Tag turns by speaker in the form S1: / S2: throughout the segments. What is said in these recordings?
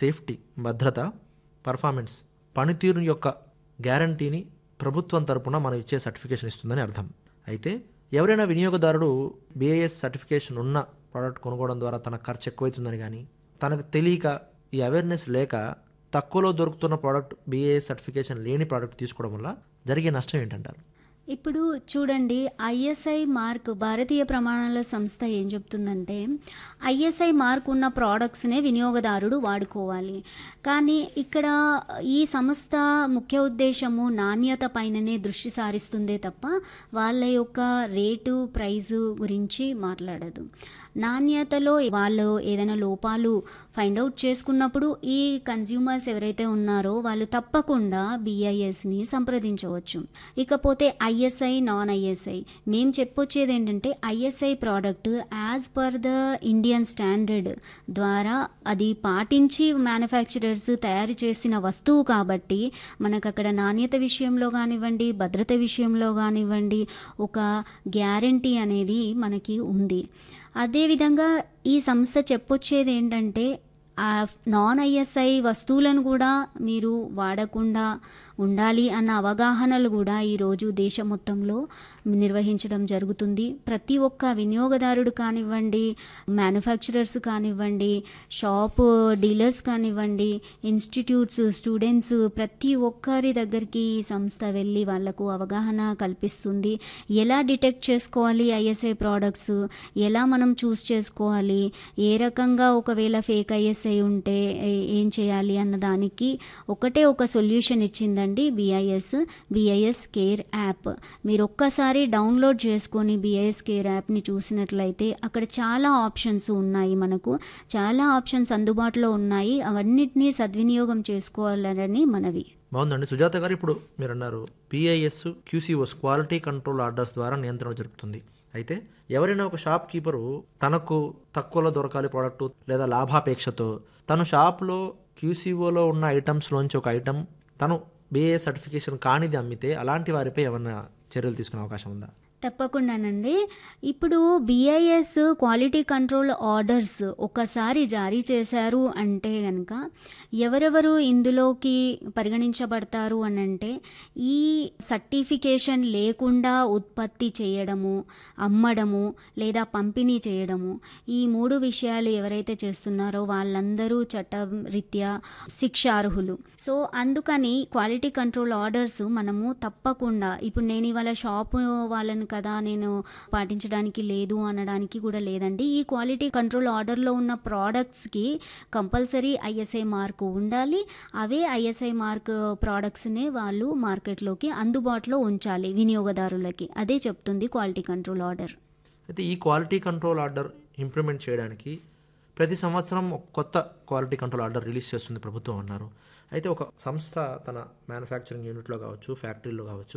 S1: safety భద్రత performance పనితీరు యొక్క గ్యారంటీని ప్రభుత్వం తరపున మనం ఇచ్చే సర్టిఫికేషన్ ఇస్తుందని అర్థం అయితే ఎవరైనా వినియోగదారుడు బిఐఎస్ సర్టిఫికేషన్ ఉన్న ప్రోడక్ట్ కొనుక్కోవడం ద్వారా తన ఖర్చు ఎక్కువైతుందని కానీ తనకు తెలియక ఈ అవేర్నెస్ లేక తక్కువలో దొరుకుతున్న ప్రోడక్ట్ బిఏఎస్ సర్టిఫికేషన్ లేని ప్రోడక్ట్ తీసుకోవడం వల్ల జరిగే నష్టం ఏంటంటారు
S2: ఇప్పుడు చూడండి ఐఎస్ఐ మార్క్ భారతీయ ప్రమాణాల సంస్థ ఏం చెప్తుందంటే ఐఎస్ఐ మార్క్ ఉన్న ప్రోడక్ట్స్నే వినియోగదారుడు వాడుకోవాలి కానీ ఇక్కడ ఈ సంస్థ ముఖ్య ఉద్దేశము నాణ్యత పైననే దృష్టి సారిస్తుందే తప్ప వాళ్ళ యొక్క రేటు ప్రైజు గురించి మాట్లాడదు నాణ్యతలో వాళ్ళు ఏదైనా లోపాలు ఫైండ్ అవుట్ చేసుకున్నప్పుడు ఈ కన్జ్యూమర్స్ ఎవరైతే ఉన్నారో వాళ్ళు తప్పకుండా బిఐఎస్ని సంప్రదించవచ్చు ఇకపోతే ఐఎస్ఐ నాన్ ఐఎస్ఐ మేము చెప్పొచ్చేది ఏంటంటే ISI product as per the Indian standard ద్వారా అది పాటించి మ్యానుఫ్యాక్చరర్స్ తయారు చేసిన వస్తువు కాబట్టి మనకు అక్కడ నాణ్యత విషయంలో కానివ్వండి భద్రత విషయంలో కానివ్వండి ఒక గ్యారంటీ అనేది మనకి ఉంది అదేవిధంగా ఈ సంస్థ చెప్పొచ్చేది ఏంటంటే ఆ నాన్ ఐఎస్ఐ వస్తువులను కూడా మీరు వాడకుండా ఉండాలి అన్న అవగాహనలు కూడా ఈరోజు దేశం మొత్తంలో నిర్వహించడం జరుగుతుంది ప్రతి ఒక్క వినియోగదారుడు కానివ్వండి మ్యానుఫ్యాక్చరర్స్ కానివ్వండి షాప్ డీలర్స్ కానివ్వండి ఇన్స్టిట్యూట్స్ స్టూడెంట్స్ ప్రతి ఒక్కరి దగ్గరికి ఈ సంస్థ వెళ్ళి వాళ్లకు అవగాహన కల్పిస్తుంది ఎలా డిటెక్ట్ చేసుకోవాలి ఐఎస్ఐ ప్రోడక్ట్స్ ఎలా మనం చూస్ చేసుకోవాలి ఏ రకంగా ఒకవేళ ఫేక్ ఐఎస్ఐ ఉంటే ఏ- ఏం చేయాలి అన్న దానికి ఒకటే ఒక సొల్యూషన్ ఇచ్చిందండి బిఐఎస్ బిఐఎస్ కేర్ యాప్ మీరు ఒక్కసారి డౌన్లోడ్ చేసుకొని బిఐఎస్ కేర్ యాప్ని చూసినట్లయితే అక్కడ చాలా ఆప్షన్స్ ఉన్నాయి మనకు చాలా ఆప్షన్స్ అందుబాటులో ఉన్నాయి అవన్నిటినీ సద్వినియోగం చేసుకోవాలని మనవి
S1: బాగుందండి సుజాత గారు ఇప్పుడు మీరు అన్నారు BIS QCOs quality control orders ద్వారా నియంత్రణ జరుపుతుంది అయితే ఎవరైనా ఒక షాప్ కీపరు తనకు తక్కువలో దొరకాలి ప్రోడక్ట్ లేదా లాభాపేక్షతో తను షాప్లో క్యూసీఓలో ఉన్న ఐటమ్స్లోంచి ఒక ఐటమ్ తను బిఏ సర్టిఫికేషన్ కానిది అమ్మితే అలాంటి వారిపై ఏమన్నా చర్యలు తీసుకునే అవకాశం ఉందా
S2: తప్పకుండానండి ఇప్పుడు బిఐఎస్ క్వాలిటీ కంట్రోల్ ఆర్డర్స్ ఒకసారి జారీ చేశారు అంటే కనుక ఎవరెవరు ఇందులోకి పరిగణించబడతారు అని అంటే ఈ సర్టిఫికేషన్ లేకుండా ఉత్పత్తి చేయడము అమ్మడము లేదా పంపిణీ చేయడము ఈ మూడు విషయాలు ఎవరైతే చేస్తున్నారో వాళ్ళందరూ చట్టం రీత్యా శిక్షార్హులు సో అందుకని క్వాలిటీ కంట్రోల్ ఆర్డర్స్ మనము తప్పకుండా ఇప్పుడు నేను ఇవాళ షాపు వాళ్ళని కదా నేను పాటించడానికి లేదు అనడానికి కూడా లేదండి ఈ క్వాలిటీ కంట్రోల్ ఆర్డర్లో ఉన్న ప్రోడక్ట్స్కి కంపల్సరీ ఐఎస్ఐ మార్కు ఉండాలి అవే ఐఎస్ఐ మార్క్ ప్రోడక్ట్స్నే వాళ్ళు మార్కెట్లోకి అందుబాటులో ఉంచాలి వినియోగదారులకి అదే చెప్తుంది క్వాలిటీ కంట్రోల్ ఆర్డర్
S1: అయితే ఈ క్వాలిటీ కంట్రోల్ ఆర్డర్ ఇంప్లిమెంట్ చేయడానికి ప్రతి సంవత్సరం ఒక కొత్త క్వాలిటీ కంట్రోల్ ఆర్డర్ రిలీజ్ చేస్తుంది ప్రభుత్వం అన్నారు అయితే ఒక సంస్థ తన మ్యానుఫ్యాక్చరింగ్ యూనిట్లో కావచ్చు ఫ్యాక్టరీలో కావచ్చు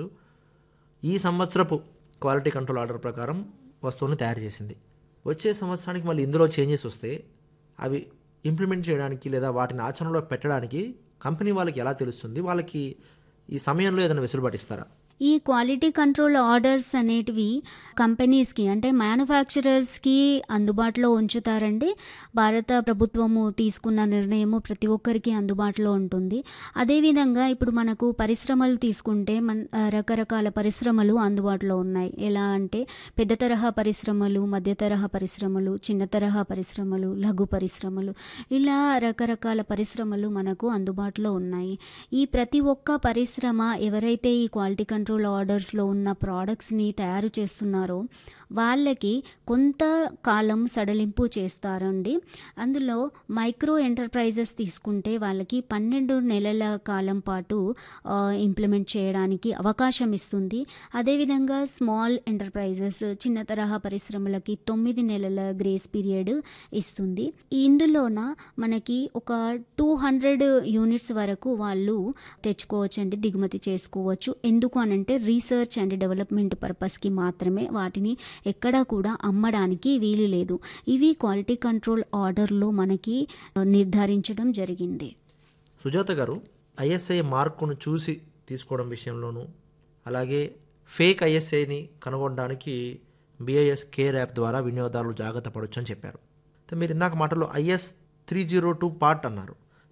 S1: ఈ సంవత్సరపు క్వాలిటీ కంట్రోల్ ఆర్డర్ ప్రకారం వస్తువుని తయారు చేసింది వచ్చే సంవత్సరానికి మళ్ళీ ఇందులో చేంజెస్ వస్తే అవి ఇంప్లిమెంట్ చేయడానికి లేదా వాటిని ఆచరణలో పెట్టడానికి కంపెనీ వాళ్ళకి ఎలా తెలుస్తుంది వాళ్ళకి ఈ సమయంలో ఏదైనా వెసులుబాటు ఇస్తారా
S2: ఈ క్వాలిటీ కంట్రోల్ ఆర్డర్స్ అనేటివి కంపెనీస్కి అంటే మ్యానుఫ్యాక్చరర్స్కి అందుబాటులో ఉంచుతారండి భారత ప్రభుత్వము తీసుకున్న నిర్ణయము ప్రతి ఒక్కరికి అందుబాటులో ఉంటుంది అదేవిధంగా ఇప్పుడు మనకు పరిశ్రమలు తీసుకుంటే మన ఆ, రకరకాల పరిశ్రమలు అందుబాటులో ఉన్నాయి ఎలా అంటే పెద్ద తరహా పరిశ్రమలు మధ్య తరహా పరిశ్రమలు చిన్న తరహా పరిశ్రమలు లఘు పరిశ్రమలు ఇలా రకరకాల పరిశ్రమలు మనకు అందుబాటులో ఉన్నాయి ఈ ప్రతి ఒక్క పరిశ్రమ ఎవరైతే ఈ క్వాలిటీ కంట్రోల్ ఆర్డర్స్లో ఉన్న ప్రోడక్ట్స్ని తయారు చేస్తున్నారో వాళ్ళకి కొంత కాలం సడలింపు చేస్తారండి అందులో మైక్రో ఎంటర్ప్రైజెస్ తీసుకుంటే వాళ్ళకి పన్నెండు నెలల కాలం పాటు ఆ, ఇంప్లిమెంట్ చేయడానికి అవకాశం ఇస్తుంది అదేవిధంగా స్మాల్ ఎంటర్ప్రైజెస్ చిన్న తరహా పరిశ్రమలకి తొమ్మిది నెలల గ్రేస్ పీరియడ్ ఇస్తుంది ఇందులోన మనకి ఒక టూ హండ్రెడ్ యూనిట్స్ వరకు వాళ్ళు తెచ్చుకోవచ్చండి దిగుమతి చేసుకోవచ్చు ఎందుకు అనంటే రీసెర్చ్ అండ్ డెవలప్మెంట్ పర్పస్కి మాత్రమే వాటిని ఎక్కడా కూడా అమ్మడానికి వీలు లేదు ఇవి క్వాలిటీ కంట్రోల్ ఆర్డర్లో మనకి ఆ, నిర్ధారించడం జరిగింది
S1: సుజాత గారు ఐఎస్ఐ మార్కును చూసి తీసుకోవడం విషయంలోనూ అలాగే ఫేక్ ఐఎస్ఐని కనుగొనడానికి బిఐఎస్ కేర్ యాప్ ద్వారా వినియోగదారులు జాగ్రత్త పడవచ్చు అని చెప్పారు అయితే మీరు ఇందాక మాటలో IS three zero two part అన్నారు